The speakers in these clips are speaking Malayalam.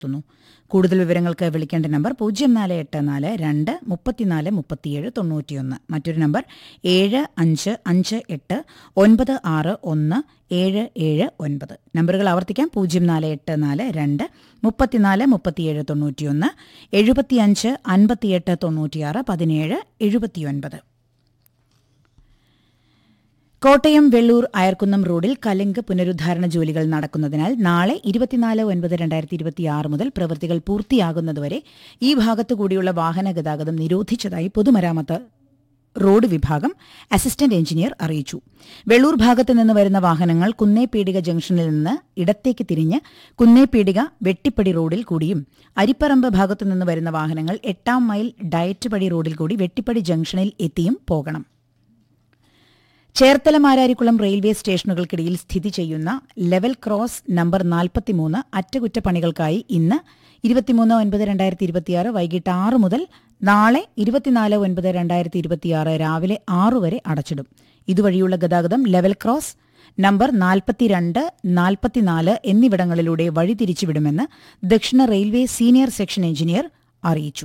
നടത്തുന്നു കൂടുതൽ വിവരങ്ങൾക്ക് വിളിക്കേണ്ട നമ്പർ പൂജ്യം നാല് എട്ട് നാല് രണ്ട് മുപ്പത്തിനാല് മുപ്പത്തിയേഴ് തൊണ്ണൂറ്റിയൊന്ന് മറ്റൊരു നമ്പർ ഏഴ് അഞ്ച് അഞ്ച് എട്ട് ഒൻപത് ആറ് ഒന്ന് ഏഴ് ഏഴ് ഒൻപത് നമ്പറുകൾ ആവർത്തിക്കാം പൂജ്യം നാല് എട്ട് നാല് രണ്ട് മുപ്പത്തിനാല് മുപ്പത്തിയേഴ് തൊണ്ണൂറ്റിയൊന്ന് എഴുപത്തിയഞ്ച് അൻപത്തിയെട്ട് തൊണ്ണൂറ്റിയാറ് പതിനേഴ് എഴുപത്തിയൊൻപത് കോട്ടയം വെള്ളൂർ അയർക്കുന്നം റോഡിൽ കലിങ്ക് പുനരുദ്ധാരണ ജോലികൾ നടക്കുന്നതിനാൽ നാളെ ഇരുപത്തിനാല് ഒൻപത് രണ്ടായിരത്തി ഇരുപത്തിയാറ് മുതൽ പ്രവൃത്തികൾ പൂർത്തിയാകുന്നതുവരെ ഈ ഭാഗത്തുകൂടിയുള്ള വാഹന ഗതാഗതം നിരോധിച്ചതായി പൊതുമരാമത്ത് റോഡ് വിഭാഗം അസിസ്റ്റന്റ് എഞ്ചിനീയർ അറിയിച്ചു വെള്ളൂർ ഭാഗത്ത് നിന്ന് വരുന്ന വാഹനങ്ങൾ കുന്നേപീടിക ജംഗ്ഷനിൽ നിന്ന് ഇടത്തേക്ക് തിരിഞ്ഞ് കുന്നേപീടിക വെട്ടിപ്പടി റോഡിൽ കൂടിയും അരിപ്പറമ്പ് ഭാഗത്തു നിന്ന് വരുന്ന വാഹനങ്ങൾ എട്ടാം മൈൽ ഡയറ്റ് പടി റോഡിൽ കൂടി വെട്ടിപ്പടി ജംഗ്ഷനിൽ എത്തിയും പോകണം ചേർത്തല മാരാരിക്കുളം റെയിൽവേ സ്റ്റേഷനുകൾക്കിടയിൽ സ്ഥിതി ചെയ്യുന്ന ലെവൽ ക്രോസ് നമ്പർ നാൽപ്പത്തിമൂന്ന് അറ്റകുറ്റപ്പണികൾക്കായി ഇന്ന് ഇരുപത്തിമൂന്ന് ഒൻപത് രണ്ടായിരത്തി ഇരുപത്തിയാറ് വൈകിട്ട് ആറ് മുതൽ നാളെ ഇരുപത്തിനാല് ഒൻപത് രണ്ടായിരത്തി ഇരുപത്തിയാറ് രാവിലെ ആറു വരെ അടച്ചിടും ഇതുവഴിയുള്ള ഗതാഗതം ലെവൽ ക്രോസ് നമ്പർ നാൽപ്പത്തിരണ്ട് നാൽപ്പത്തിനാല് എന്നിവിടങ്ങളിലൂടെ വഴിതിരിച്ചുവിടുമെന്ന് ദക്ഷിണ റെയിൽവേ സീനിയർ സെക്ഷൻ എഞ്ചിനീയർ അറിയിച്ചു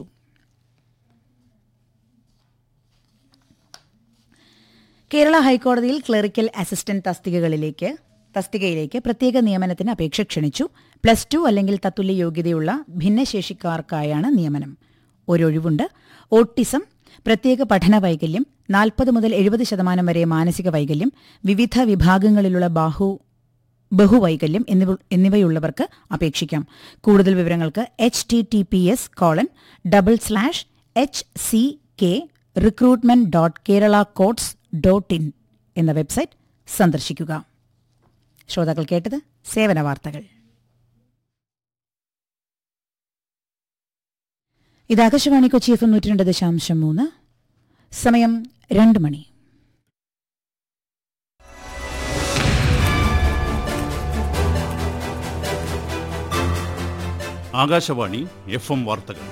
കേരള ഹൈക്കോടതിയിൽ ക്ലറിക്കൽ അസിസ്റ്റന്റ് തസ്തികകളിലേക്ക് തസ്തികയിലേക്ക് പ്രത്യേക നിയമനത്തിന് അപേക്ഷ ക്ഷണിച്ചു പ്ലസ് ടു അല്ലെങ്കിൽ തത്തുല്യ യോഗ്യതയുള്ള ഭിന്നശേഷിക്കാർക്കായാണ് നിയമനം ഒരൊഴിവുണ്ട് ഓട്ടിസം പ്രത്യേക പഠന വൈകല്യം നാൽപ്പത് മുതൽ എഴുപത് ശതമാനം വരെ മാനസിക വൈകല്യം വിവിധ വിഭാഗങ്ങളിലുള്ള ബാഹു ബഹുവൈകല്യം എന്നിവ എന്നിവയുള്ളവർക്ക് അപേക്ഷിക്കാം കൂടുതൽ വിവരങ്ങൾക്ക് H T T P S colon double slash H C K recruitment dot Kerala courts dot in എന്ന വെബ്സൈറ്റ് സന്ദർശിക്കുക ശ്രോതാക്കൾ കേട്ടത് സേവന വാർത്തകൾ ഇത് ആകാശവാണി കൊച്ചി എഫ് നൂറ്റി രണ്ട് ദശാംശം മൂന്ന് സമയം രണ്ട് മണി ആകാശവാണി എഫ് എം വാർത്തകൾ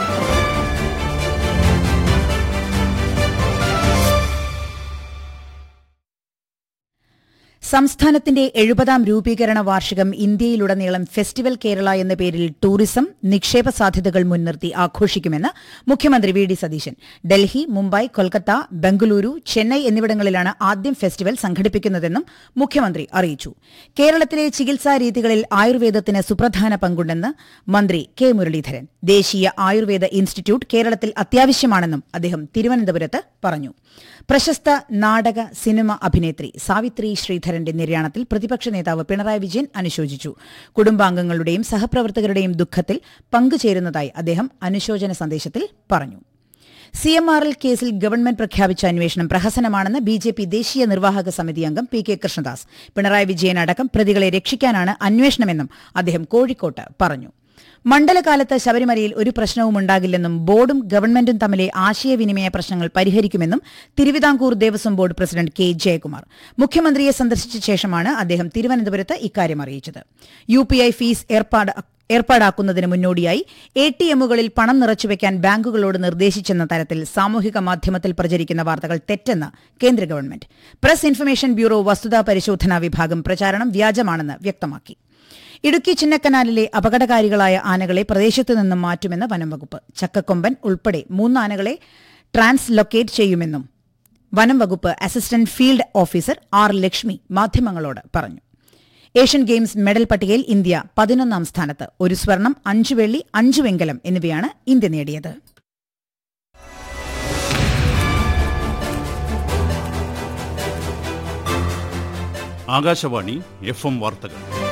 സംസ്ഥാനത്തിന്റെ എഴുപതാം രൂപീകരണ വാർഷികം ഇന്ത്യയിലുടനീളം ഫെസ്റ്റിവൽ കേരള എന്ന പേരിൽ ടൂറിസം നിക്ഷേപ സാധ്യതകൾ മുൻനിർത്തി ആഘോഷിക്കുമെന്ന് മുഖ്യമന്ത്രി വി ഡി സതീശൻ ഡൽഹി മുംബൈ കൊൽക്കത്ത ബംഗളൂരു ചെന്നൈ എന്നിവിടങ്ങളിലാണ് ആദ്യം ഫെസ്റ്റിവൽ സംഘടിപ്പിക്കുന്നതെന്നും മുഖ്യമന്ത്രി അറിയിച്ചു കേരളത്തിലെ ചികിത്സാ രീതികളിൽ ആയുർവേദത്തിന് സുപ്രധാന പങ്കുണ്ടെന്ന് മന്ത്രി കെ മുരളീധരൻ ദേശീയ ആയുർവേദ ഇൻസ്റ്റിറ്റ്യൂട്ട് കേരളത്തിൽ അത്യാവശ്യമാണെന്നും അദ്ദേഹം തിരുവനന്തപുരത്ത് പറഞ്ഞു പ്രശസ്ത നാടക സിനിമ അഭിനേത്രി സാവിത്രി ശ്രീധരന്റെ നിര്യാണത്തിൽ പ്രതിപക്ഷ നേതാവ് പിണറായി വിജയൻ അനുശോചിച്ചു കുടുംബാംഗങ്ങളുടെയും സഹപ്രവർത്തകരുടെയും ദുഃഖത്തിൽ പങ്കുചേരുന്നതായി അദ്ദേഹം അനുശോചന സന്ദേശത്തിൽ പറഞ്ഞു സി എം ആർ എൽ കേസിൽ ഗവൺമെന്റ് പ്രഖ്യാപിച്ച അന്വേഷണം പ്രഹസനമാണെന്ന് ബി ജെ പി ദേശീയ നിർവാഹക സമിതി അംഗം പി കെ കൃഷ്ണദാസ് പിണറായി വിജയൻ അടക്കം പ്രതികളെ രക്ഷിക്കാനാണ് അന്വേഷണമെന്നും അദ്ദേഹം കോഴിക്കോട്ട് പറഞ്ഞു മണ്ഡലകാലത്ത് ശബരിമലയിൽ ഒരു പ്രശ്നവും ഉണ്ടാകില്ലെന്നും ബോർഡും ഗവൺമെന്റും തമ്മിലെ ആശയവിനിമയ പ്രശ്നങ്ങൾ പരിഹരിക്കുമെന്നും Thiruvithamkoor Devaswom board president K Jayakumar മുഖ്യമന്ത്രിയെ സന്ദർശിച്ച ശേഷമാണ് അദ്ദേഹം തിരുവനന്തപുരത്ത് ഇക്കാര്യം അറിയിച്ചത് യു പി ഐ ഫീസ് ഏർപ്പാട് ഏർപ്പാടാക്കുന്നതിന് മുന്നോടിയായി എ ടി എമ്മുകളിൽ പണം നിറച്ചുവെക്കാൻ ബാങ്കുകളോട് നിർദ്ദേശിച്ചെന്ന തരത്തിൽ സാമൂഹിക മാധ്യമത്തിൽ പ്രചരിക്കുന്ന വാർത്തകൾ തെറ്റെന്ന് കേന്ദ്ര ഗവൺമെന്റ് പ്രസ് ഇൻഫർമേഷൻ ബ്യൂറോ വസ്തുതാ പരിശോധനാ വിഭാഗം പ്രചാരണം വ്യാജമാണെന്ന് വ്യക്തമാക്കി ഇടുക്കി ചിന്നക്കനാലിലെ അപകടകാരികളായ ആനകളെ പ്രദേശത്തു നിന്നും മാറ്റുമെന്ന് വനം വകുപ്പ് ചക്കക്കൊമ്പൻ ഉൾപ്പെടെ മൂന്ന് ആനകളെ ട്രാൻസ്ലൊക്കേറ്റ് ചെയ്യുമെന്നും വനം വകുപ്പ് assistant field officer R Lakshmi മാധ്യമങ്ങളോട് പറഞ്ഞു ഏഷ്യൻ ഗെയിംസ് മെഡൽ പട്ടികയിൽ ഇന്ത്യ പതിനൊന്നാം സ്ഥാനത്ത് ഒരു സ്വർണം അഞ്ച് വെള്ളി അഞ്ച് വെങ്കലം എന്നിവയാണ് ഇന്ത്യ നേടിയത് ആകാശവാണി എഫ് എം വാർത്തകൾ